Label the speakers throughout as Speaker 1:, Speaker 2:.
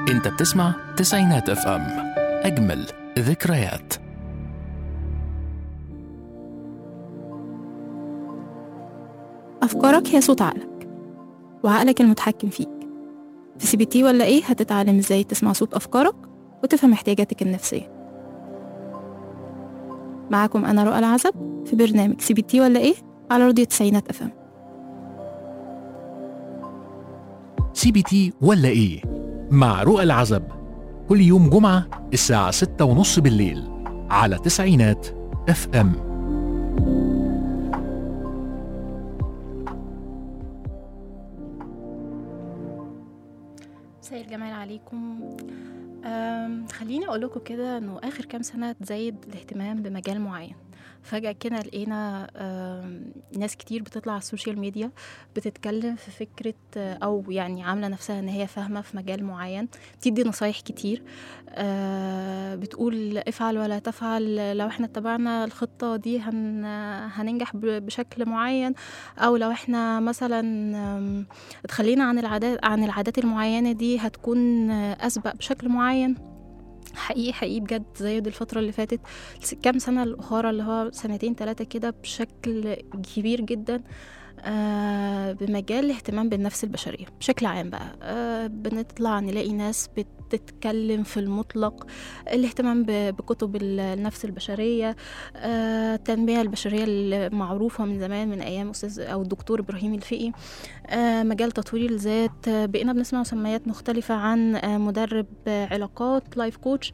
Speaker 1: انت بتسمع تسعينات اف ام اجمل ذكريات
Speaker 2: أفكارك هي صوت عقلك وعقلك المتحكم فيك في سي بي تي ولا إيه هتتعلم إزاي تسمع صوت أفكارك وتفهم احتياجاتك النفسية معاكم أنا رؤى العزب في برنامج سي بي تي ولا إيه على راديو تسعينات أفهم
Speaker 1: سي بي تي ولا ايه مع رؤى العزب كل يوم جمعة الساعة ستة ونص بالليل على تسعينات اف ام
Speaker 2: مساء الجمال عليكم أم، خليني اقول لكم كده انه اخر كام سنه تزايد الاهتمام بمجال معين فجاه كده لقينا أم، ناس كتير بتطلع على السوشيال ميديا بتتكلم في فكره آه، او يعني عامله نفسها ان هي فاهمه في مجال معين بتدي نصايح كتير آه، بتقول افعل ولا تفعل لو احنا اتبعنا الخطه دي هن هننجح ب- بشكل معين او لو احنا مثلا أم، اتخلينا عن العادات عن العادات المعينة دي هتكون أسبق بشكل معين حقيقي حقيقي بجد زايد الفترة اللي فاتت س- كام سنة الأخرى اللي هو سنتين تلاتة كده بشكل كبير جدا آه بمجال الاهتمام بالنفس البشرية بشكل عام بقى آه بنطلع نلاقي ناس بتتكلم في المطلق الاهتمام ب- بكتب ال- النفس البشرية آه التنمية البشرية المعروفة من زمان من أيام أستاذ أو الدكتور إبراهيم الفقي آه، مجال تطوير الذات آه، بقينا بنسمع مسميات مختلفة عن آه، مدرب آه، علاقات لايف كوتش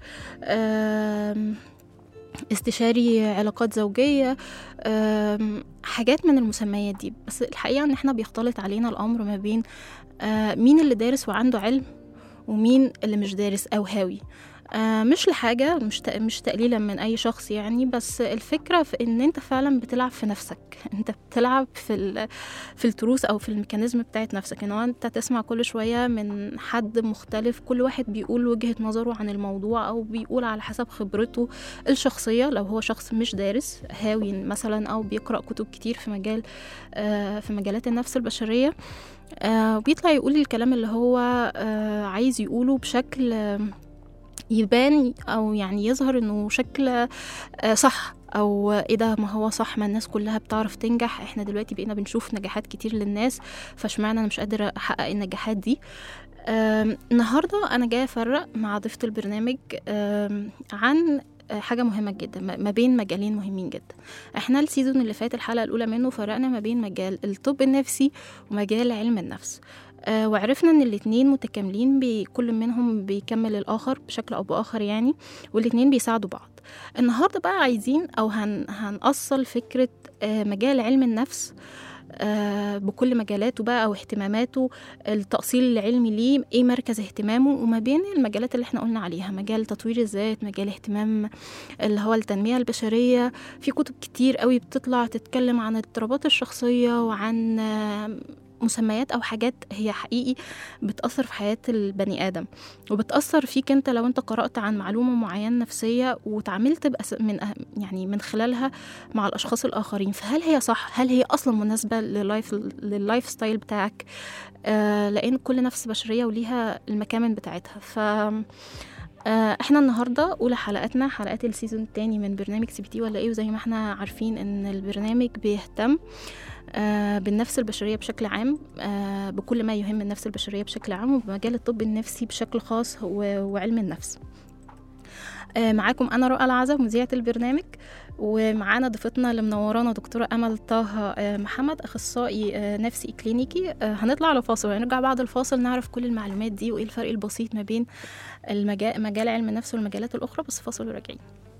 Speaker 2: آم، استشاري علاقات زوجية آم، حاجات من المسميات دي بس الحقيقة ان احنا بيختلط علينا الأمر ما بين آه، مين اللي دارس وعنده علم ومين اللي مش دارس أو هاوي آه مش لحاجة مش تق- مش تقليلا من أي شخص يعني بس الفكرة في إن أنت فعلا بتلعب في نفسك أنت بتلعب في ال في التروس او في الميكانيزم بتاعت نفسك ان هو انت تسمع كل شويه من حد مختلف كل واحد بيقول وجهه نظره عن الموضوع او بيقول على حسب خبرته الشخصيه لو هو شخص مش دارس هاوي مثلا او بيقرا كتب كتير في مجال آه، في مجالات النفس البشريه آه، وبيطلع يقول الكلام اللي هو آه، عايز يقوله بشكل آه، يبان او يعني يظهر انه شكل آه، صح او ايه ده ما هو صح ما الناس كلها بتعرف تنجح احنا دلوقتي بقينا بنشوف نجاحات كتير للناس فاشمعنى انا مش قادره احقق النجاحات دي آم، النهارده انا جايه افرق مع ضيفه البرنامج آم، عن آه، حاجة مهمة جدا ما ما بين مجالين مهمين جدا احنا السيزون اللي فات الحلقة الأولى منه فرقنا ما بين مجال الطب النفسي ومجال علم النفس آه وعرفنا ان الاتنين متكاملين بي- كل منهم بيكمل الآخر بشكل أو بآخر يعني والاتنين بيساعدوا بعض النهارده بقى عايزين او هن هنأصل فكره آه، مجال علم النفس آه، بكل مجالاته بقى او اهتماماته التأصيل العلمي ليه ايه مركز اهتمامه وما بين المجالات اللي احنا قلنا عليها مجال تطوير الذات مجال اهتمام اللي هو التنمية البشرية في كتب كتير قوي بتطلع تتكلم عن الاضطرابات الشخصية وعن آه، مسميات او حاجات هي حقيقي بتأثر في حياة البني آدم وبتأثر فيك انت لو انت قرأت عن معلومة معينة نفسية وتعاملت بأس من أه- يعني من خلالها مع الأشخاص الآخرين فهل هي صح؟ هل هي أصلا مناسبة لللايف لللايف ستايل بتاعك؟ آه لأن كل نفس بشرية وليها المكامن بتاعتها ف آه، احنا النهارده اولى حلقاتنا حلقات السيزون الثاني من برنامج سي بي تي ولا ايه وزي ما احنا عارفين ان البرنامج بيهتم آه، بالنفس البشريه بشكل عام آه، بكل ما يهم النفس البشريه بشكل عام وبمجال الطب النفسي بشكل خاص و- وعلم النفس آه، معاكم انا رؤى العزب مذيعه البرنامج ومعانا ضيفتنا اللي منورانا دكتوره امل طه آه، محمد اخصائي آه، نفسي كلينيكي آه، هنطلع على فاصل وهنرجع بعد الفاصل نعرف كل المعلومات دي وايه الفرق البسيط ما بين المجال مجال علم النفس والمجالات الاخرى بس فاصل وراجعين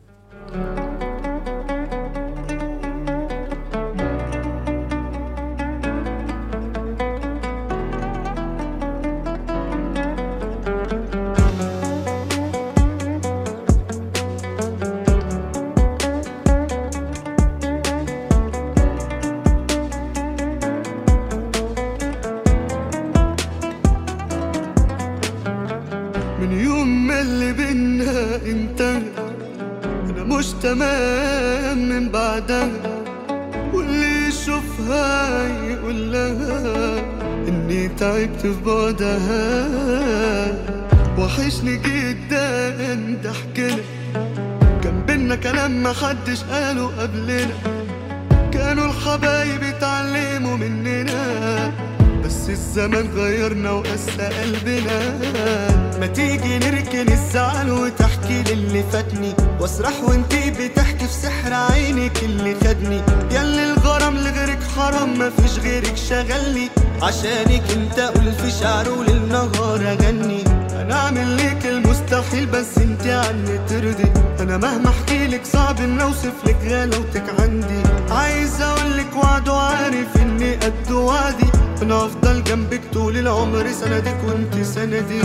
Speaker 3: من يوم ما اللي بينا انتهى انا مش تمام من بعدها واللي يشوفها يقول لها اني تعبت في بعدها وحشني جدا ضحكنا كان بينا كلام محدش قاله قبلنا كانوا الحبايب اتعلموا مننا بس الزمان غيرنا وقسى قلبنا ما تيجي نركن الزعل وتحكي لي اللي فاتني واسرح وانتي بتحكي في سحر عينك اللي خدني ياللي الغرام لغيرك حرام ما فيش غيرك شغلني عشانك انت قول في شعر وللنهار اغني انا اعمل ليك المستحيل بس انت عني ترضي انا مهما احكي لك صعب ان اوصف لك غلاوتك عندي عايز اقول لك وعد وعارف اني قد وعدي انا افضل جنبك طول العمر سندك وانت سندي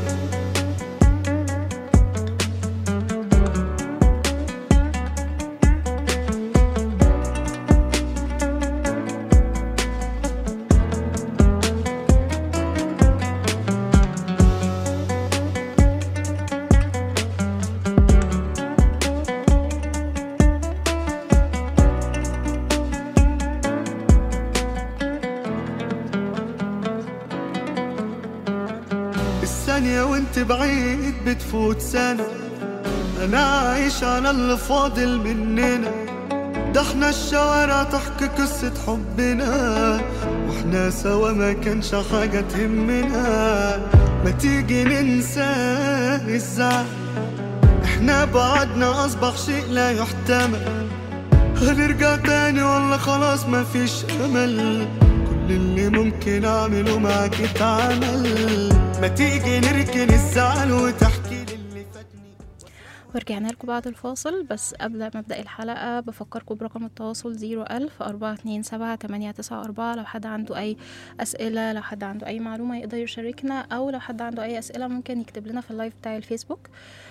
Speaker 3: الثانية وانت بعيد بتفوت سنة أنا عايش على اللي فاضل مننا ده احنا الشوارع تحكي قصة حبنا واحنا سوا ما كانش حاجة تهمنا ما تيجي ننسى الزعل احنا بعدنا أصبح شيء لا يحتمل هنرجع تاني ولا خلاص مفيش أمل كل اللي ممكن أعمله معاك اتعمل ما تيجي نركن الزعل وتحكي لي اللي فاتني
Speaker 2: ورجعنا لكم بعد الفاصل بس قبل ما ابدا الحلقه بفكركم برقم التواصل 01000 427 894 لو حد عنده اي اسئله لو حد عنده اي معلومه يقدر يشاركنا او لو حد عنده اي اسئله ممكن يكتب لنا في اللايف بتاع الفيسبوك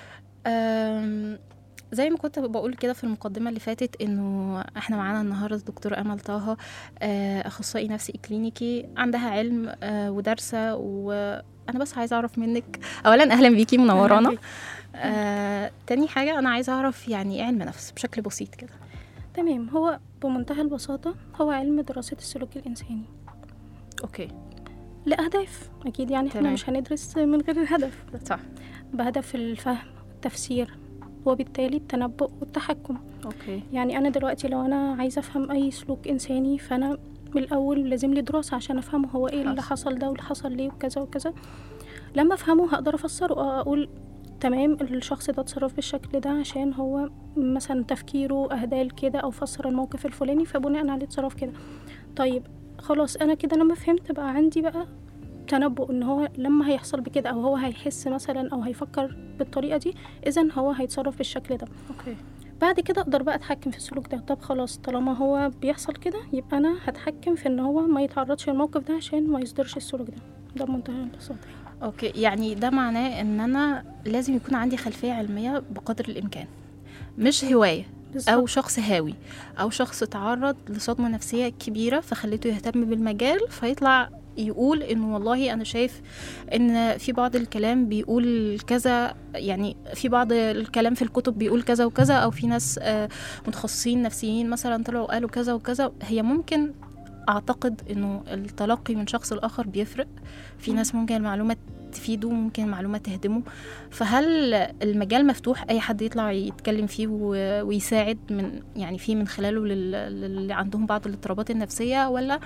Speaker 2: أم، زي ما كنت بقول كده في المقدمة اللي فاتت انه احنا معانا النهاردة الدكتورة امل طه آه، اخصائي نفسي كلينيكي عندها علم آه، ودارسة وانا بس عايزة اعرف منك اولا اهلا بيكي منورانا
Speaker 4: أهلاً بيك.
Speaker 2: آه، تاني حاجة أنا عايزة أعرف يعني إيه علم نفس بشكل بسيط كده
Speaker 4: تمام هو بمنتهى البساطة هو علم دراسة السلوك الإنساني
Speaker 2: أوكي
Speaker 4: لأهداف أكيد يعني احنا
Speaker 2: تمام.
Speaker 4: مش هندرس من غير الهدف
Speaker 2: صح
Speaker 4: بهدف الفهم التفسير وبالتالي التنبؤ والتحكم
Speaker 2: أوكي
Speaker 4: يعني أنا دلوقتي لو أنا عايزة أفهم أي سلوك إنساني فأنا من الأول لازم لي دراسة عشان أفهمه هو إيه اللي
Speaker 2: حصل.
Speaker 4: حصل ده واللي حصل ليه وكذا وكذا لما أفهمه هقدر أفسره آه، أقول تمام الشخص ده اتصرف بالشكل ده عشان هو مثلا تفكيره أهدى كده أو فسر الموقف الفلاني فبناء عليه اتصرف كده طيب خلاص أنا كده لما فهمت بقى عندي بقى تنبؤ ان هو لما هيحصل بكده او هو هيحس مثلا او هيفكر بالطريقه دي اذا هو هيتصرف بالشكل ده
Speaker 2: أوكي
Speaker 4: بعد كده اقدر بقى اتحكم في السلوك ده طب خلاص طالما هو بيحصل كده يبقى انا هتحكم في ان هو ما يتعرضش للموقف ده عشان ما يصدرش السلوك ده ده بمنتهى البساطه
Speaker 2: أوكي يعني ده معناه إن أنا لازم يكون عندي خلفية علمية بقدر الإمكان مش هواية
Speaker 4: بالظبط.
Speaker 2: أو شخص هاوي أو شخص تعرض لصدمة نفسية كبيرة فخليته يهتم بالمجال فيطلع يقول انه والله انا شايف ان في بعض الكلام بيقول كذا يعني في بعض الكلام في الكتب بيقول كذا وكذا او في ناس آه، متخصصين نفسيين مثلا طلعوا قالوا كذا وكذا هي ممكن اعتقد انه التلقي من شخص لاخر بيفرق في ناس ممكن المعلومه تفيده ممكن المعلومه تهدمه فهل المجال مفتوح اي حد يطلع يتكلم فيه و- ويساعد من يعني فيه من خلاله لل- للي عندهم بعض الاضطرابات النفسيه ولا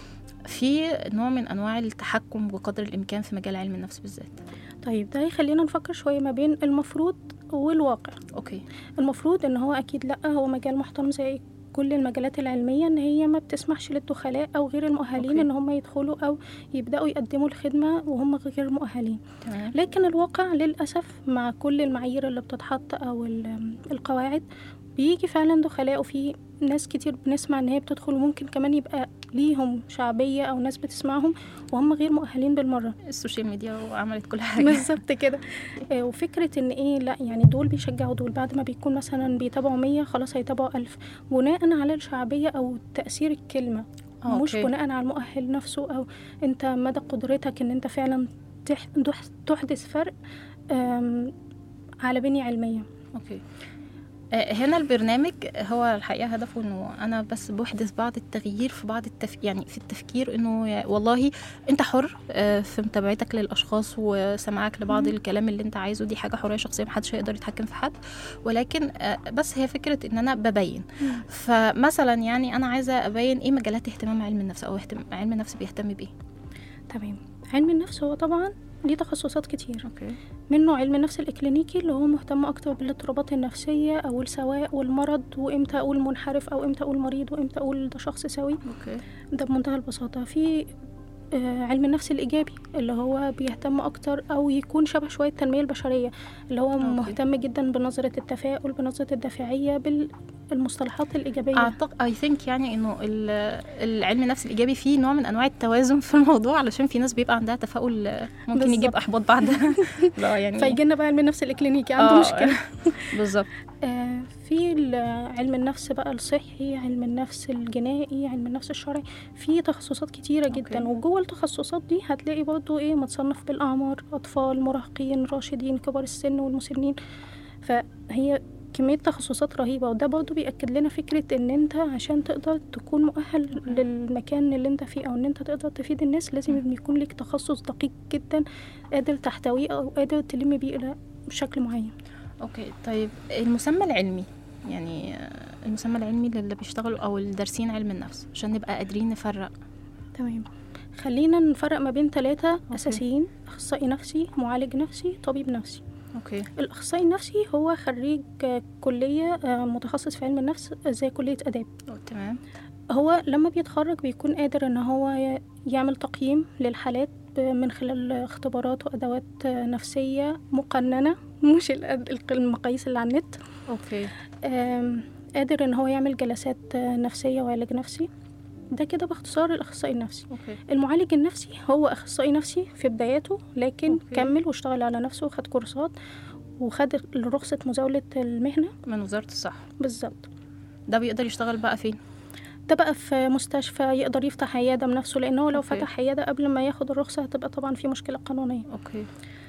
Speaker 2: في نوع من انواع التحكم بقدر الامكان في مجال علم النفس بالذات
Speaker 4: طيب ده يخلينا نفكر شويه ما بين المفروض والواقع
Speaker 2: اوكي
Speaker 4: المفروض ان هو اكيد لا هو مجال محترم زي كل المجالات العلمية ان هي ما بتسمحش للدخلاء او غير المؤهلين
Speaker 2: أوكي.
Speaker 4: ان هم يدخلوا او يبداوا يقدموا الخدمة وهم غير مؤهلين
Speaker 2: تمام
Speaker 4: لكن الواقع للأسف مع كل المعايير اللي بتتحط أو ال- القواعد بيجي فعلا دخلاء وفي ناس كتير بنسمع ان هي بتدخل وممكن كمان يبقى ليهم شعبية او ناس بتسمعهم وهم غير مؤهلين بالمرة
Speaker 2: السوشيال ميديا وعملت كل حاجه
Speaker 4: بالظبط كده آه، وفكرة ان ايه لا يعني دول بيشجعوا دول بعد ما بيكون مثلا بيتابعوا مية خلاص هيتابعوا ألف بناء على الشعبية او تأثير الكلمة
Speaker 2: آه،
Speaker 4: مش
Speaker 2: أوكي.
Speaker 4: بناء على المؤهل نفسه او انت مدى قدرتك ان انت فعلا تح- تح- تحدث فرق آم، على بنية علمية
Speaker 2: اوكي آه، هنا البرنامج هو الحقيقه هدفه انه انا بس بحدث بعض التغيير في بعض التف... يعني في التفكير انه يا- والله انت حر آه، في متابعتك للاشخاص وسماعك لبعض
Speaker 4: مم.
Speaker 2: الكلام اللي انت عايزه دي حاجه حريه شخصيه محدش هيقدر يتحكم في حد ولكن آه، بس هي فكره ان انا ببين فمثلا يعني انا عايزه ابين ايه مجالات اهتمام علم النفس او اهتم... علم النفس بيهتم بايه
Speaker 4: تمام علم النفس هو طبعا ليه تخصصات كتير
Speaker 2: اوكي
Speaker 4: منه علم النفس الإكلينيكي اللي هو مهتم أكتر بالاضطرابات النفسية أو السواء والمرض وإمتى أقول منحرف أو إمتى أقول مريض وإمتى أقول ده شخص سوي
Speaker 2: اوكي
Speaker 4: ده بمنتهى البساطة في آه، علم النفس الإيجابي اللي هو بيهتم أكتر أو يكون شبه شوية التنمية البشرية اللي هو
Speaker 2: أوكي.
Speaker 4: مهتم جدا بنظرة التفاؤل بنظرة الدافعية بالمصطلحات الإيجابية
Speaker 2: اعتقد اي ثينك يعني انه ال- العلم النفس الايجابي فيه نوع من انواع التوازن في الموضوع علشان في ناس بيبقى عندها تفاؤل آه، ممكن
Speaker 4: بالظبط.
Speaker 2: يجيب احباط بعدها لا يعني
Speaker 4: فيجي لنا بقى علم النفس الإكلينيكي عنده
Speaker 2: آه،
Speaker 4: مشكلة
Speaker 2: بالظبط
Speaker 4: آه، في ال- علم النفس بقى الصحي علم النفس الجنائي علم النفس الشرعي في تخصصات كتيرة جدا
Speaker 2: أوكي.
Speaker 4: وجوه التخصصات دي هتلاقي برضو ايه متصنف بالأعمار أطفال مراهقين راشدين كبار السن والمسنين فهي كمية تخصصات رهيبة وده برضو بيأكد لنا فكرة ان انت عشان تقدر تكون مؤهل للمكان اللي انت فيه او ان انت تقدر تفيد الناس لازم يكون لك تخصص دقيق جدا قادر تحتويه او قادر تلم بيه الى بشكل معين
Speaker 2: اوكي طيب المسمى العلمي يعني آه، المسمى العلمي للي بيشتغلوا او الدارسين علم النفس عشان نبقى قادرين نفرق
Speaker 4: تمام خلينا نفرق ما بين ثلاثة أساسيين أخصائي نفسي معالج نفسي طبيب نفسي
Speaker 2: اوكي
Speaker 4: الأخصائي النفسي هو خريج آه، كلية آه، متخصص في علم النفس آه، زي كلية آداب
Speaker 2: أو تمام
Speaker 4: هو لما بيتخرج بيكون قادر إن هو ي- يعمل تقييم للحالات ب- من خلال اختبارات وأدوات آه، نفسية مقننة مش الأد- الق- المقاييس اللي على النت
Speaker 2: اوكي
Speaker 4: آم، قادر إن هو يعمل جلسات آه، نفسية وعلاج نفسي ده كده باختصار الأخصائي النفسي
Speaker 2: اوكي
Speaker 4: المعالج النفسي هو اخصائي نفسي في بداياته لكن
Speaker 2: أوكي.
Speaker 4: أوكي. كمل واشتغل على نفسه وخد كورسات وخد رخصة مزاولة المهنة
Speaker 2: من وزارة الصحة
Speaker 4: بالظبط
Speaker 2: ده بيقدر يشتغل بقى فين
Speaker 4: ده بقى في مستشفى يقدر يفتح عيادة بنفسه لأنه لو
Speaker 2: أوكي.
Speaker 4: فتح عيادة قبل ما ياخد الرخصة هتبقى طبعا في مشكلة قانونية
Speaker 2: اوكي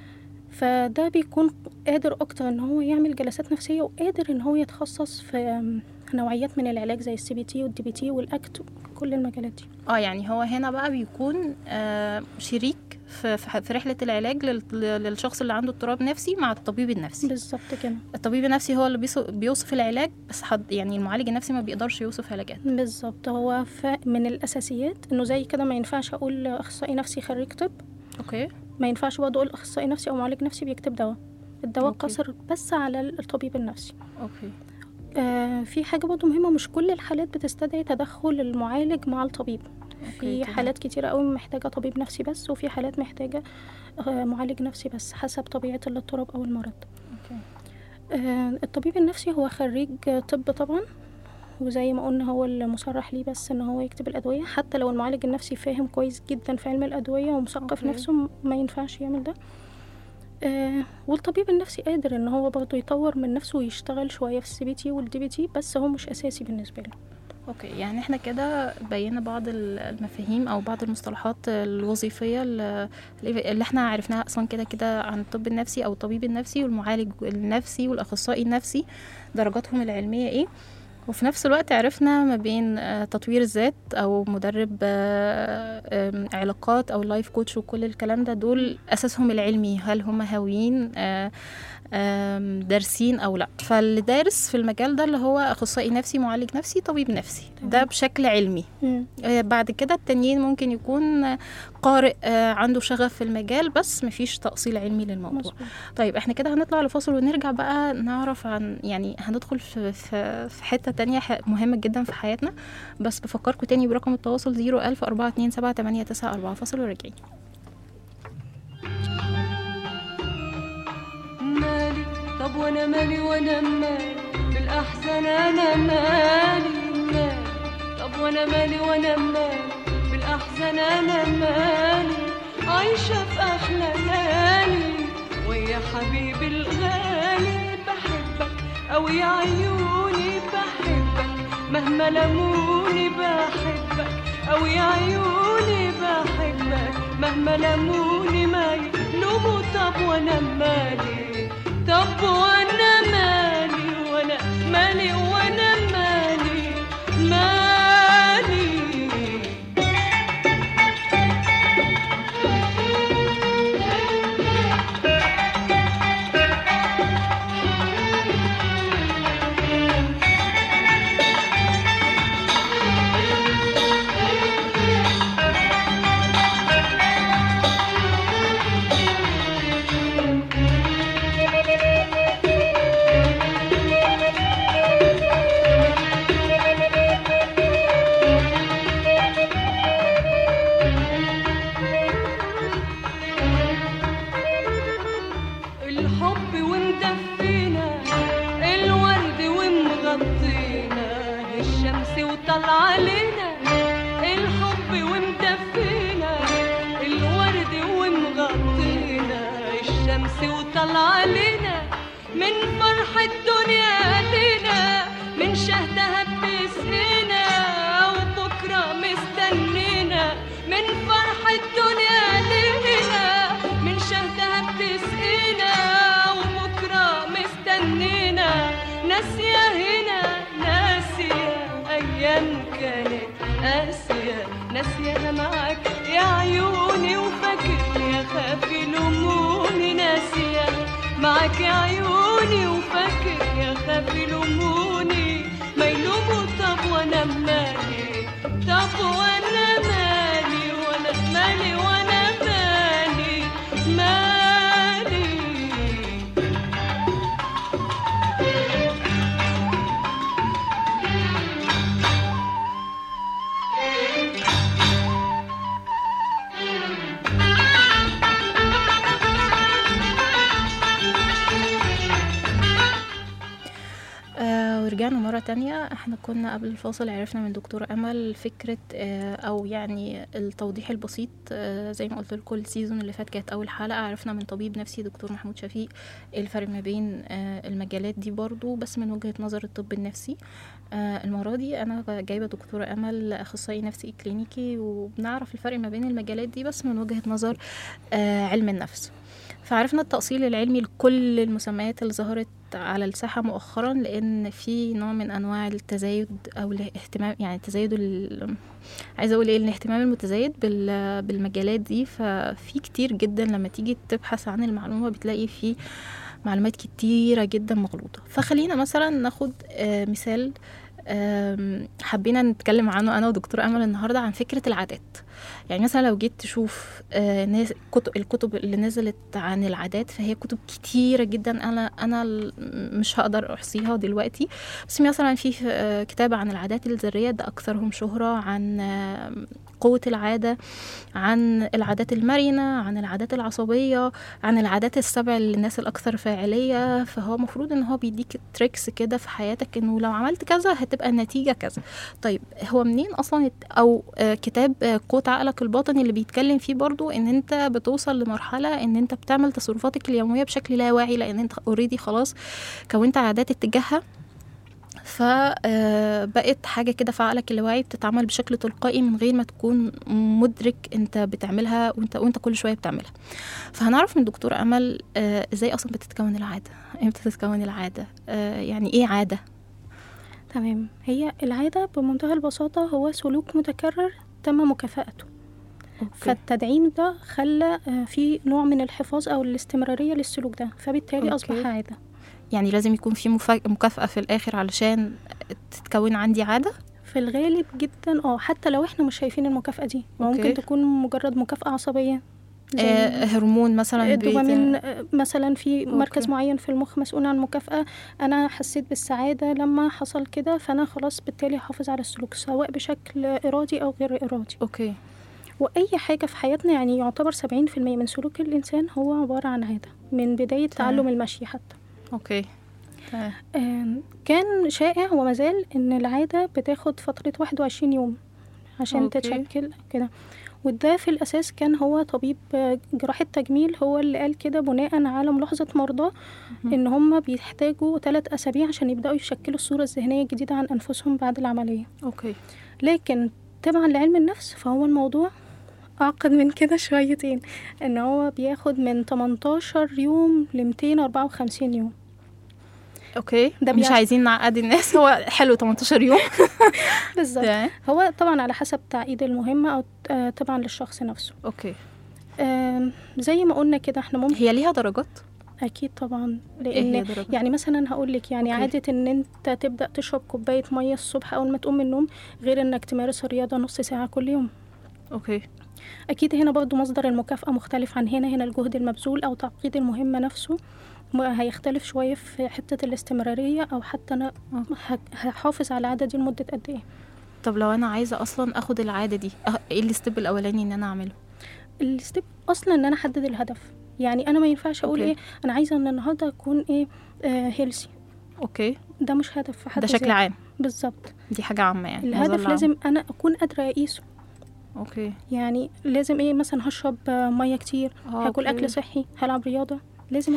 Speaker 4: فده بيكون قادر أكتر إن هو يعمل جلسات نفسية وقادر إن هو يتخصص في أم، نوعيات من العلاج زي السي بي تي والدي بي تي والأكت كل المجالات دي
Speaker 2: اه يعني هو هنا بقى بيكون آه شريك في في في رحلة العلاج لل- للشخص اللي عنده اضطراب نفسي مع الطبيب النفسي
Speaker 4: بالظبط كده
Speaker 2: الطبيب النفسي هو اللي بيص- بيوصف العلاج بس حد يعني المعالج النفسي ما بيقدرش يوصف علاجات
Speaker 4: بالظبط هو ف... من الاساسيات انه زي كده ما ينفعش اقول اخصائي نفسي خريج طب
Speaker 2: اوكي
Speaker 4: ما ينفعش برضه اقول اخصائي نفسي او معالج نفسي بيكتب دواء الدواء
Speaker 2: أوكي.
Speaker 4: قصر بس على الطبيب النفسي
Speaker 2: اوكي
Speaker 4: آه في حاجه برضه مهمه مش كل الحالات بتستدعي تدخل المعالج مع الطبيب
Speaker 2: اوكي
Speaker 4: في
Speaker 2: تمام.
Speaker 4: حالات كتيرة قوي محتاجة طبيب نفسي بس وفي حالات محتاجة آه، معالج نفسي بس حسب طبيعة الاضطراب أو المرض
Speaker 2: اوكي
Speaker 4: آه، الطبيب النفسي هو خريج طب طبعا وزي ما قلنا هو المصرح ليه بس ان هو يكتب الادويه حتى لو المعالج النفسي فاهم كويس جدا في علم الادويه ومثقف
Speaker 2: أوكي.
Speaker 4: نفسه م- ما ينفعش يعمل ده آه والطبيب النفسي قادر ان هو برضه يطور من نفسه ويشتغل شويه في السي بي تي والدي بي تي بس هو مش اساسي بالنسبه له
Speaker 2: اوكي يعني احنا كده بينا بعض ال- المفاهيم او بعض المصطلحات الوظيفيه اللي اللي احنا عرفناها اصلا كده كده عن الطب النفسي او الطبيب النفسي والمعالج النفسي والاخصائي النفسي درجاتهم العلميه ايه وفي نفس الوقت عرفنا ما بين آه، تطوير الذات او مدرب آه، آم، علاقات او لايف كوتش وكل الكلام ده دول اساسهم العلمي هل هم هاويين آه، آم، دارسين او لا فاللي دارس في المجال ده اللي هو اخصائي نفسي معالج نفسي طبيب نفسي ده بشكل علمي آه، بعد كده التانيين ممكن يكون آه، قارئ آه، عنده شغف في المجال بس مفيش تأصيل علمي للموضوع
Speaker 4: مظبوط
Speaker 2: طيب احنا كده هنطلع لفاصل ونرجع بقى نعرف عن يعني هندخل في, في, في حتة تانية ح- مهمة جدا في حياتنا بس بفكركم تاني برقم التواصل 01000 427 فاصل وراجعين
Speaker 5: مالي طب وانا مالي وانا مالي بالاحزان انا مالي مالي طب وانا مالي وانا مالي بالاحزان انا مالي عايشه في احلى ليالي ويا حبيبي الغالي بحبك او يا عيوني بحبك مهما لموني بحبك او يا عيوني بحبك مهما لموني ما يلوموا طب وانا مالي طب وانا مالي وانا طال علينا من فرح الدنيا لنا من شهدها بتسقينا وبكرة مستنينا من فرح الدنيا لنا من شهدها بتسقينا وبكرة مستنينا ناسية هنا ناسية أيام كانت قاسية ناسية معاك يا عيوني وفاكر يا خافي لموني ناسية معاك يا عيوني وفاكر يا خافي لموني ما يلوموا طب وانا مالي طب وانا مالي وانا مالي وانا مالي مالي
Speaker 2: آه ورجعنا مرة تانية احنا كنا قبل الفاصل عرفنا من دكتورة أمل فكرة آه أو يعني التوضيح البسيط آه زي ما قلت لكم السيزون اللي فات كانت أول حلقة عرفنا من طبيب نفسي دكتور محمود شفيق الفرق ما بين آه المجالات دي برضو بس من وجهة نظر الطب النفسي آه المرة دي أنا جايبة دكتورة أمل أخصائي نفسي كلينيكي وبنعرف الفرق ما بين المجالات دي بس من وجهة نظر آه علم النفس فعرفنا التأصيل العلمي لكل المسميات اللي ظهرت على الساحة مؤخرا لأن في نوع من أنواع التزايد أو الاهتمام يعني التزايد ال- عايزة أقول إيه الاهتمام المتزايد بال- بالمجالات دي ففي كتير جدا لما تيجي تبحث عن المعلومة بتلاقي في معلومات كتيرة جدا مغلوطة فخلينا مثلا ناخد آه، مثال آم، حبينا نتكلم عنه انا ودكتور امل النهارده عن فكره العادات يعني مثلا لو جيت تشوف آه، ناس كتب الكتب اللي نزلت عن العادات فهي كتب كتيره جدا انا انا ال- مش هقدر احصيها دلوقتي بس مثلا في آه، كتاب عن العادات الذريه ده اكثرهم شهره عن آه، قوه العاده عن العادات المرنه عن العادات العصبيه عن العادات السبع للناس الاكثر فاعليه فهو المفروض ان هو بيديك تريكس كده في حياتك انه لو عملت كذا هتبقى النتيجه كذا طيب هو منين اصلا الت- او آه، كتاب آه، قوه عقلك الباطني اللي بيتكلم فيه برضو ان انت بتوصل لمرحله ان انت بتعمل تصرفاتك اليوميه بشكل لا واعي لان انت اوريدي خلاص كونت عادات اتجاهها فبقت حاجة كده في عقلك اللاواعي بتتعمل بشكل تلقائي من غير ما تكون مدرك انت بتعملها وانت وانت كل شوية بتعملها فهنعرف من دكتور أمل آه، ازاي اصلا بتتكون العادة امتى تتكون العادة آه، يعني ايه عادة
Speaker 4: تمام هي العادة بمنتهى البساطة هو سلوك متكرر تم مكافأته فالتدعيم ده خلى آه، في نوع من الحفاظ أو الاستمرارية للسلوك ده فبالتالي
Speaker 2: أوكي.
Speaker 4: أصبح عادة
Speaker 2: يعني لازم يكون في مفا- مكافأة في الآخر علشان تتكون عندي عادة
Speaker 4: في الغالب جدا اه حتى لو احنا مش شايفين المكافأة دي
Speaker 2: أوكي.
Speaker 4: ممكن تكون مجرد مكافأة عصبية زي
Speaker 2: آه هرمون مثلا بيت-
Speaker 4: الدوبامين آه، مثلا في مركز
Speaker 2: أوكي.
Speaker 4: معين في المخ مسؤول عن مكافأة أنا حسيت بالسعادة لما حصل كده فأنا خلاص بالتالي هحافظ على السلوك سواء بشكل إرادي أو غير إرادي
Speaker 2: اوكي
Speaker 4: وأي حاجة في حياتنا يعني يعتبر 70% من سلوك الإنسان هو عبارة عن عادة من بداية
Speaker 2: تمام.
Speaker 4: تعلم المشي حتى
Speaker 2: اوكي تمام.
Speaker 4: آم، كان شائع وما زال إن العادة بتاخد فترة 21 يوم عشان
Speaker 2: أوكي.
Speaker 4: تتشكل كده وده في الأساس كان هو طبيب آه، جراحة تجميل هو اللي قال كده بناء على ملاحظة مرضاه إن هم بيحتاجوا ثلاث أسابيع عشان يبدأوا يشكلوا الصورة الذهنية الجديدة عن أنفسهم بعد العملية
Speaker 2: اوكي
Speaker 4: لكن تبعا لعلم النفس فهو الموضوع أعقد من كده شويتين إن هو بياخد من 18 يوم ل 254 يوم
Speaker 2: اوكي
Speaker 4: ده
Speaker 2: ده مش
Speaker 4: بيع-
Speaker 2: عايزين نعقد الناس هو حلو 18 يوم
Speaker 4: بالظبط
Speaker 2: تمام.
Speaker 4: هو طبعا على حسب تعقيد المهمة أو آه، طبعا للشخص نفسه
Speaker 2: اوكي
Speaker 4: آم، زي ما قلنا كده احنا ممكن
Speaker 2: هي ليها درجات
Speaker 4: أكيد طبعا
Speaker 2: ايه هي
Speaker 4: لأن
Speaker 2: درجات
Speaker 4: يعني مثلا هقول لك يعني
Speaker 2: أوكي.
Speaker 4: عادة ان انت تبدأ تشرب كوباية مية الصبح اول ما تقوم من النوم غير انك تمارس الرياضة نص ساعة كل يوم
Speaker 2: اوكي
Speaker 4: اكيد هنا برضو مصدر المكافأة مختلف عن هنا هنا الجهد المبذول او تعقيد المهمة نفسه م- هيختلف شوية في حتة الاستمرارية او حتى انا
Speaker 2: آه.
Speaker 4: ه- هحافظ على العادة دي لمدة قد ايه
Speaker 2: طب لو انا عايزه اصلا اخد العاده دي أه، ايه الستيب الاولاني ان انا اعمله
Speaker 4: الستيب اصلا ان انا احدد الهدف يعني انا ما ينفعش اقول
Speaker 2: أوكي.
Speaker 4: ايه انا عايزة ان النهاردة اكون ايه آه هيلسي
Speaker 2: اوكي
Speaker 4: ده مش هدف في حد
Speaker 2: ده شكل
Speaker 4: ذاته.
Speaker 2: عام
Speaker 4: بالظبط
Speaker 2: دي حاجه عامه يعني
Speaker 4: الهدف
Speaker 2: مظلة
Speaker 4: لازم انا اكون قادرة اقيسه
Speaker 2: عامة. اوكي
Speaker 4: يعني لازم ايه مثلا هشرب آه، ميه كتير
Speaker 2: آه،
Speaker 4: هاكل
Speaker 2: أوكي.
Speaker 4: اكل صحي هلعب رياضه لازم احط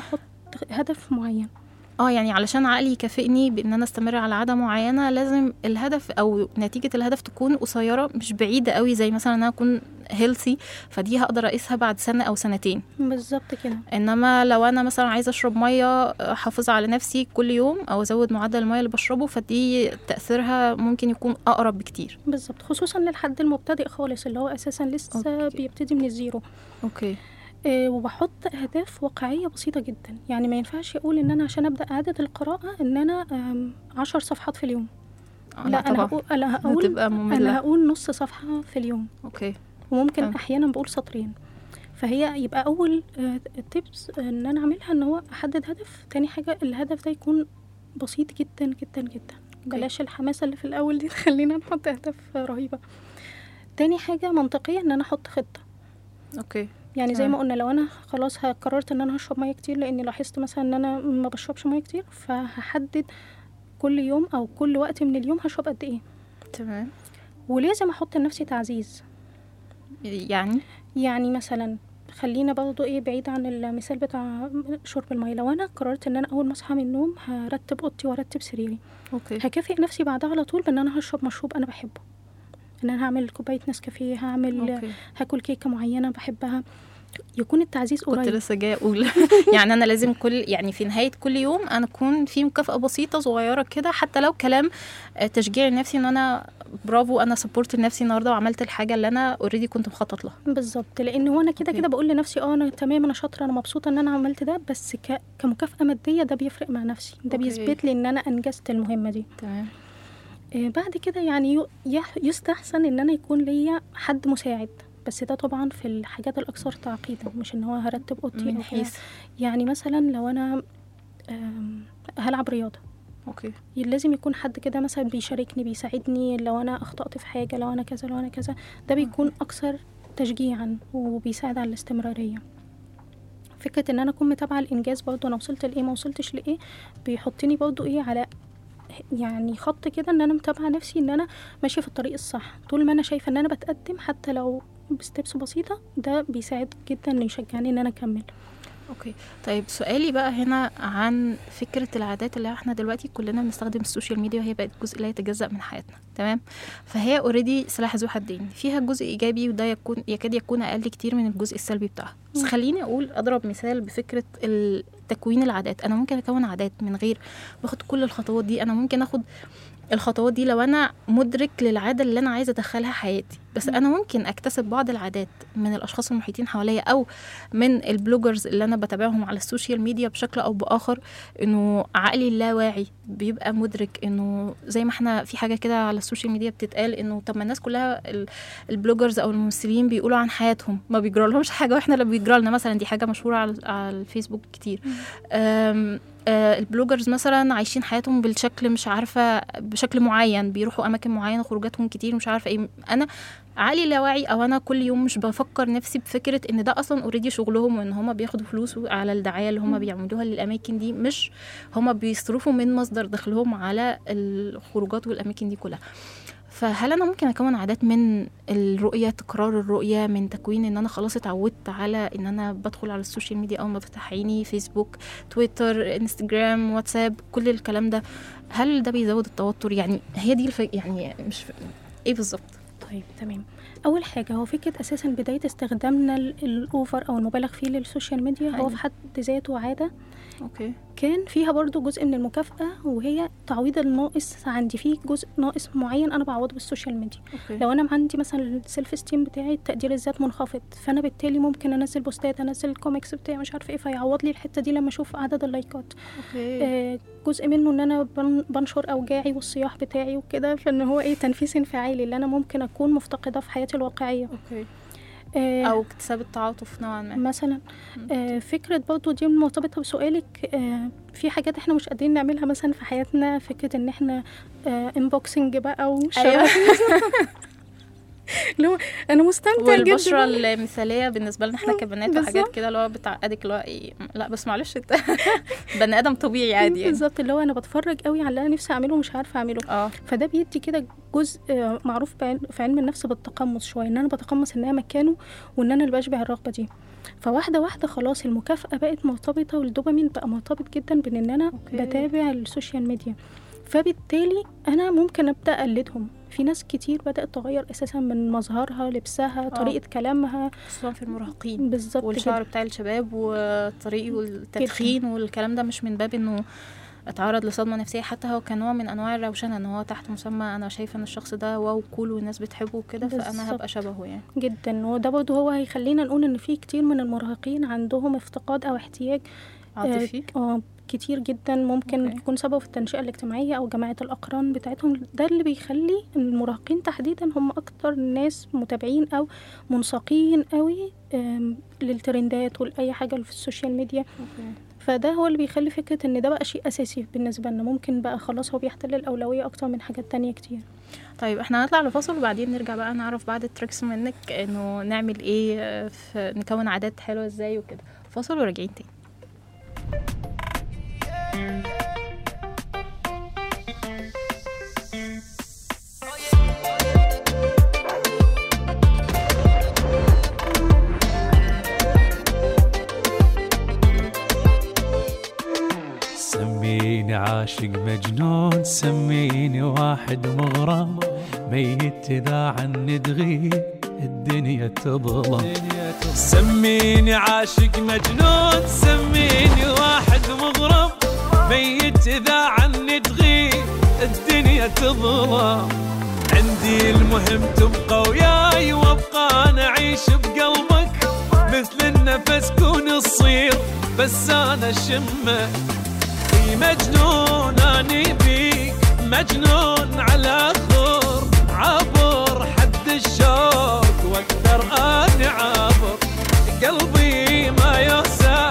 Speaker 4: هدف معين
Speaker 2: اه يعني علشان عقلي يكافئني بان انا استمر على عاده معينه لازم الهدف او نتيجه الهدف تكون قصيره مش بعيده قوي زي مثلا ان انا اكون هيلثي فدي هقدر اقيسها بعد سنه او سنتين
Speaker 4: بالظبط كده
Speaker 2: انما لو انا مثلا عايزه اشرب ميه احافظ على نفسي كل يوم او ازود معدل الميه اللي بشربه فدي تاثيرها ممكن يكون اقرب بكتير
Speaker 4: بالظبط خصوصا للحد المبتدئ خالص اللي هو اساسا لسه
Speaker 2: أوكي.
Speaker 4: بيبتدي من الزيرو
Speaker 2: اوكي
Speaker 4: آه، وبحط اهداف واقعيه بسيطه جدا يعني ما ينفعش اقول ان انا عشان ابدا عاده القراءه ان انا آم، عشر صفحات في اليوم لا انا هقول انا هقول
Speaker 2: هتبقى
Speaker 4: انا
Speaker 2: ممله
Speaker 4: هقول نص صفحه في اليوم
Speaker 2: اوكي
Speaker 4: وممكن
Speaker 2: تمام.
Speaker 4: احيانا بقول سطرين فهي يبقى اول تيبس ان انا اعملها ان هو احدد هدف تاني حاجه الهدف ده يكون بسيط جدا جدا جدا بلاش الحماسه اللي في الاول دي تخلينا نحط اهداف رهيبه تاني حاجه منطقيه ان انا احط خطه
Speaker 2: اوكي
Speaker 4: يعني زي
Speaker 2: تمام.
Speaker 4: ما قلنا لو انا خلاص ه- قررت ان انا هشرب ميه كتير لاني لاحظت مثلا ان انا ما بشربش ميه كتير فهحدد كل يوم او كل وقت من اليوم هشرب قد ايه
Speaker 2: تمام
Speaker 4: ولازم احط لنفسي تعزيز
Speaker 2: يعني
Speaker 4: يعني مثلا خلينا برضو ايه بعيد عن المثال بتاع شرب الميه لو انا قررت ان انا اول ما اصحى من النوم هرتب اوضتي وارتب سريري
Speaker 2: اوكي
Speaker 4: هكافئ نفسي بعدها على طول بان انا هشرب مشروب انا بحبه ان انا هعمل كوبايه نسكافيه هعمل
Speaker 2: اوكي
Speaker 4: هاكل كيكه معينه بحبها يكون التعزيز
Speaker 2: كنت
Speaker 4: قريب
Speaker 2: لسه جايه اقول يعني انا لازم كل يعني في نهايه كل يوم انا اكون في مكافاه بسيطه صغيره كده حتى لو كلام آه، تشجيع لنفسي ان انا برافو انا سبورت لنفسي النهارده وعملت الحاجه اللي انا اوريدي كنت مخطط لها
Speaker 4: بالظبط لان هو انا كده
Speaker 2: أوكي.
Speaker 4: كده بقول لنفسي اه انا تمام انا شاطره انا مبسوطه ان انا عملت ده بس ك... كمكافاه ماديه ده بيفرق مع نفسي ده
Speaker 2: أوكي.
Speaker 4: بيثبت لي ان انا انجزت المهمه دي
Speaker 2: تمام
Speaker 4: آه، بعد كده يعني يو- يح- يستحسن ان انا يكون ليا حد مساعد بس ده طبعا في الحاجات الاكثر تعقيدا مش ان هو هرتب اوضتي
Speaker 2: من
Speaker 4: أو كده.
Speaker 2: حيث
Speaker 4: يعني مثلا لو انا آم، هلعب رياضه
Speaker 2: اوكي
Speaker 4: لازم يكون حد كده مثلا بيشاركني بيساعدني لو انا اخطأت في حاجة لو انا كذا لو انا كذا ده بيكون اكثر تشجيعا وبيساعد على الاستمرارية فكرة ان انا اكون متابعة الانجاز برضو انا وصلت لايه ما وصلتش لايه بيحطني برضو ايه على يعني خط كده ان انا متابعة نفسي ان انا ماشية في الطريق الصح طول ما انا شايفة ان انا بتقدم حتى لو بستبس بسيطة ده بيساعد جدا انه يشجعني ان انا اكمل
Speaker 2: اوكي طيب سؤالي بقى هنا عن فكره العادات اللي احنا دلوقتي كلنا بنستخدم السوشيال ميديا وهي بقت جزء لا يتجزا من حياتنا تمام فهي اوريدي سلاح ذو حدين فيها جزء ايجابي وده يكون يكاد يكون اقل كتير من الجزء السلبي بتاعها بس
Speaker 4: مم.
Speaker 2: خليني اقول اضرب مثال بفكره ال- تكوين العادات انا ممكن اكون عادات من غير باخد كل الخطوات دي انا ممكن اخد الخطوات دي لو انا مدرك للعاده اللي انا عايزه ادخلها حياتي بس انا ممكن اكتسب بعض العادات من الاشخاص المحيطين حواليا او من البلوجرز اللي انا بتابعهم على السوشيال ميديا بشكل او باخر انه عقلي اللاواعي بيبقى مدرك انه زي ما احنا في حاجه كده على السوشيال ميديا بتتقال انه طب ما الناس كلها ال- البلوجرز او الممثلين بيقولوا عن حياتهم ما بيجرى لهمش حاجه واحنا اللي بيجرى لنا مثلا دي حاجه مشهوره على, على الفيسبوك كتير أم آه، البلوجرز مثلا عايشين حياتهم بالشكل مش عارفه بشكل معين بيروحوا اماكن معينه خروجاتهم كتير مش عارفه ايه انا عقلي اللاواعي او انا كل يوم مش بفكر نفسي بفكره ان ده اصلا اوريدي شغلهم وان هم بياخدوا فلوس على الدعايه اللي هم بيعملوها للاماكن دي مش هم بيصرفوا من مصدر دخلهم على الخروجات والاماكن دي كلها فهل انا ممكن اكون عادات من الرؤيه تكرار الرؤيه من تكوين ان انا خلاص اتعودت على ان انا بدخل على السوشيال ميديا اول ما بفتح عيني فيسبوك تويتر انستجرام واتساب كل الكلام ده هل ده بيزود التوتر يعني هي دي الف... يعني مش ف... ايه بالظبط
Speaker 4: طيب تمام اول حاجه هو فكره اساسا بدايه استخدامنا ال- الاوفر او المبالغ فيه للسوشيال ميديا هو
Speaker 2: أيوة.
Speaker 4: في حد ذاته عاده
Speaker 2: اوكي
Speaker 4: كان فيها برضو جزء من المكافاه وهي تعويض الناقص عندي فيه جزء ناقص معين انا بعوضه بالسوشيال ميديا
Speaker 2: اوكي
Speaker 4: لو انا عندي مثلا السيلف استيم بتاعي تقدير الذات منخفض فانا بالتالي ممكن انزل بوستات انزل الكوميكس بتاعي مش عارفه ايه فيعوض لي الحته دي لما اشوف عدد اللايكات
Speaker 2: اوكي
Speaker 4: آه، جزء منه ان انا بن- بنشر اوجاعي والصياح بتاعي وكده فان هو ايه تنفيس انفعالي اللي انا ممكن اكون مفتقده في حياتي الواقعيه
Speaker 2: اوكي
Speaker 4: آه،
Speaker 2: او اكتساب التعاطف نوعا ما
Speaker 4: مثلا آه، فكرة برضو دي مرتبطة بسؤالك آه، في حاجات احنا مش قادرين نعملها مثلا في حياتنا فكرة ان احنا انبوكسنج بقى وشبه
Speaker 2: أيوة.
Speaker 4: اللي هو انا مستمتع
Speaker 2: والبشره
Speaker 4: جدا
Speaker 2: المثاليه بالنسبه لنا احنا
Speaker 4: آه،
Speaker 2: كبنات وحاجات
Speaker 4: بالظبط.
Speaker 2: كده اللي هو بتعقدك اللي هو ايه لا بس معلش انت بني ادم طبيعي عادي يعني
Speaker 4: بالظبط اللي هو انا بتفرج قوي على اللي انا نفسي اعمله ومش عارفه اعمله
Speaker 2: اه
Speaker 4: فده بيدي كده جزء آه، معروف بعل- في علم النفس بالتقمص شويه ان انا بتقمص ان انا مكانه وان انا اللي بشبع الرغبه دي فواحده واحده خلاص المكافاه بقت مرتبطه والدوبامين بقى مرتبط جدا بان إن انا
Speaker 2: أوكي.
Speaker 4: بتابع السوشيال ميديا فبالتالي انا ممكن ابدا اقلدهم في ناس كتير بدات تغير اساسا من مظهرها لبسها طريقه كلامها
Speaker 2: خصوصا في المراهقين
Speaker 4: بالظبط
Speaker 2: والشعر
Speaker 4: كده
Speaker 2: بتاع الشباب والطريق والتدخين والكلام ده مش من باب انه اتعرض لصدمة نفسية حتى هو كنوع من انواع الروشنة ان هو تحت مسمى انا شايفة ان الشخص ده واو كول والناس بتحبه وكده فانا
Speaker 4: بالظبط.
Speaker 2: هبقى شبهه يعني
Speaker 4: جدا وده برضه هو هيخلينا نقول ان في كتير من المراهقين عندهم افتقاد او احتياج
Speaker 2: عاطفي
Speaker 4: اه كتير جدا ممكن
Speaker 2: أوكي.
Speaker 4: أوكي. يكون سببه في التنشئة الاجتماعية أو جماعة الأقران بتاعتهم ده اللي بيخلي المراهقين تحديدا هم أكتر ناس متابعين أو منساقين قوي آم، للترندات ولأي حاجة اللي في السوشيال ميديا فده هو اللي بيخلي فكرة إن ده بقى شيء أساسي بالنسبة لنا ممكن بقى خلاص هو بيحتل الأولوية أكتر من حاجات تانية كتير
Speaker 2: طيب احنا هنطلع لفاصل وبعدين نرجع بقى نعرف بعد التريكس منك انه نعمل ايه آه، في نكون عادات حلوة ازاي وكده فاصل وراجعين تاني
Speaker 6: سميني عاشق مجنون سميني واحد مغرم ميت اذا عني تغيب الدنيا تظلم سميني عاشق مجنون سميني واحد مغرم ميت اذا عني تغيب الدنيا تظلم عندي المهم تبقى وياي وابقى انا اعيش بقلبك مثل النفس كون الصير بس انا شمك في مجنون اني بيك مجنون على خور عبر حد الشوق واقدر اني عابر قلبي ما يوسع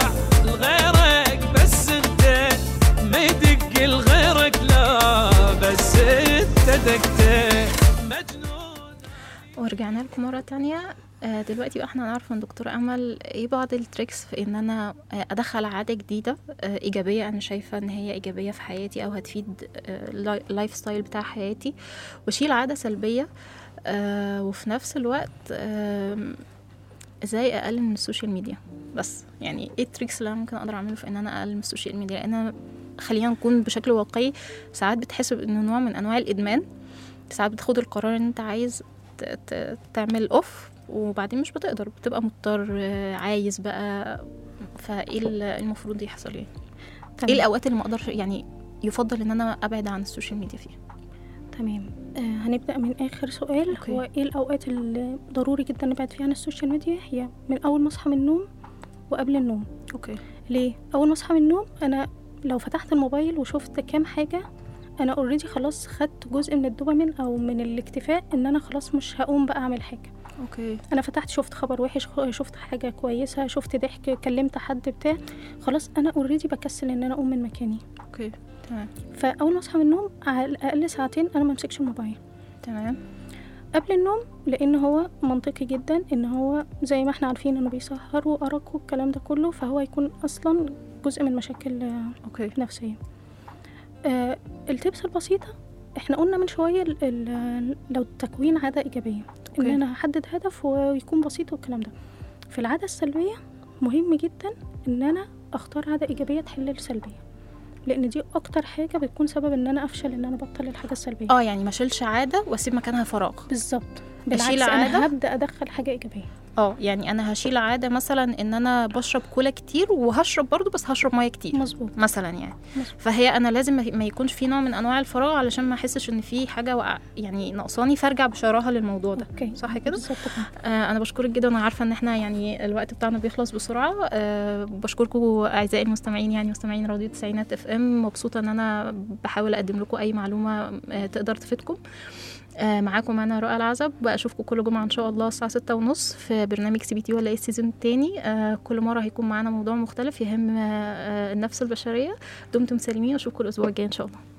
Speaker 6: لغيرك بس انت ما يدق لغيرك لا بس انت دقتك مجنون
Speaker 2: ورجعنا لكم مرة تانية آه، دلوقتي بقى احنا نعرف من دكتور امل ايه بعض التريكس في ان انا آه، ادخل عادة جديدة آه، ايجابية انا شايفة ان هي ايجابية في حياتي او هتفيد آه، اللاي- اللايف ستايل بتاع حياتي واشيل عادة سلبية آه، وفي نفس الوقت آم، ازاي اقلل من السوشيال ميديا بس يعني ايه التريكس اللي انا ممكن اقدر اعمله في ان انا اقلل من السوشيال ميديا لان أنا- خلينا نكون بشكل واقعي ساعات بتحس انه نوع من انواع الادمان ساعات بتاخد القرار ان انت عايز ت- ت- تعمل اوف وبعدين مش بتقدر بتبقى مضطر آه، عايز بقى فايه ال- المفروض يحصل ايه
Speaker 4: تمام.
Speaker 2: ايه الاوقات اللي ما اقدرش يعني يفضل ان انا ابعد عن السوشيال ميديا فيها
Speaker 4: تمام آه هنبدأ من آخر سؤال
Speaker 2: أوكي.
Speaker 4: هو إيه الأوقات اللي ضروري جدا نبعد فيها عن السوشيال ميديا هي من أول ما أصحى من النوم وقبل النوم
Speaker 2: اوكي
Speaker 4: ليه اول ما اصحى من النوم انا لو فتحت الموبايل وشفت كام حاجه انا اوريدي خلاص خدت جزء من الدوبامين او من الاكتفاء ان انا خلاص مش هقوم بقى اعمل حاجه
Speaker 2: اوكي
Speaker 4: انا فتحت شفت خبر وحش شفت حاجه كويسه شفت ضحك كلمت حد بتاع خلاص انا اوريدي بكسل ان انا اقوم من مكاني
Speaker 2: اوكي تمام
Speaker 4: فاول ما اصحى من النوم على الاقل ساعتين انا ما امسكش الموبايل
Speaker 2: تمام
Speaker 4: قبل النوم لان هو منطقي جدا ان هو زي ما احنا عارفين انه بيسهر وارق والكلام ده كله فهو يكون اصلا جزء من مشاكل آه،
Speaker 2: اوكي
Speaker 4: نفسية آه التبس البسيطة احنا قلنا من شوية ال- ال- لو تكوين عادة إيجابية إن
Speaker 2: أوكي.
Speaker 4: أنا أحدد هدف ويكون بسيط والكلام ده في العادة السلبية مهم جدا إن أنا أختار عادة إيجابية تحل السلبية لأن دي أكتر حاجة بتكون سبب إن أنا أفشل إن أنا أبطل الحاجة السلبية
Speaker 2: اه يعني ما اشيلش عاده واسيب مكانها فراغ
Speaker 4: بالظبط بالعكس
Speaker 2: أشيل
Speaker 4: أنا
Speaker 2: عادة؟
Speaker 4: هبدأ أدخل حاجة إيجابية
Speaker 2: اه يعني انا هشيل عاده مثلا ان انا بشرب كولا كتير وهشرب برضو بس هشرب ميه كتير
Speaker 4: مظبوط
Speaker 2: مثلا يعني
Speaker 4: مظبوط.
Speaker 2: فهي انا لازم ما- ما يكونش في نوع من انواع الفراغ علشان ما احسش ان في حاجه وقع يعني ناقصاني فارجع بشراهه للموضوع ده
Speaker 4: أوكي
Speaker 2: صح كده
Speaker 4: بالظبط كده
Speaker 2: آه انا بشكرك جدا انا عارفه ان احنا يعني الوقت بتاعنا بيخلص بسرعه آه بشكركم اعزائي المستمعين يعني مستمعين راديو تسعينات اف ام مبسوطه ان انا بحاول اقدم لكم اي معلومه آه تقدر تفيدكم آه معاكم انا رؤى العزب واشوفكم كل جمعه ان شاء الله الساعه ستة ونص في برنامج سي بي تي ولا ايه السيزون التاني آه كل مره هيكون معانا موضوع مختلف يهم آه آه، النفس البشريه دمتم سالمين واشوفكم الاسبوع الجاي ان شاء الله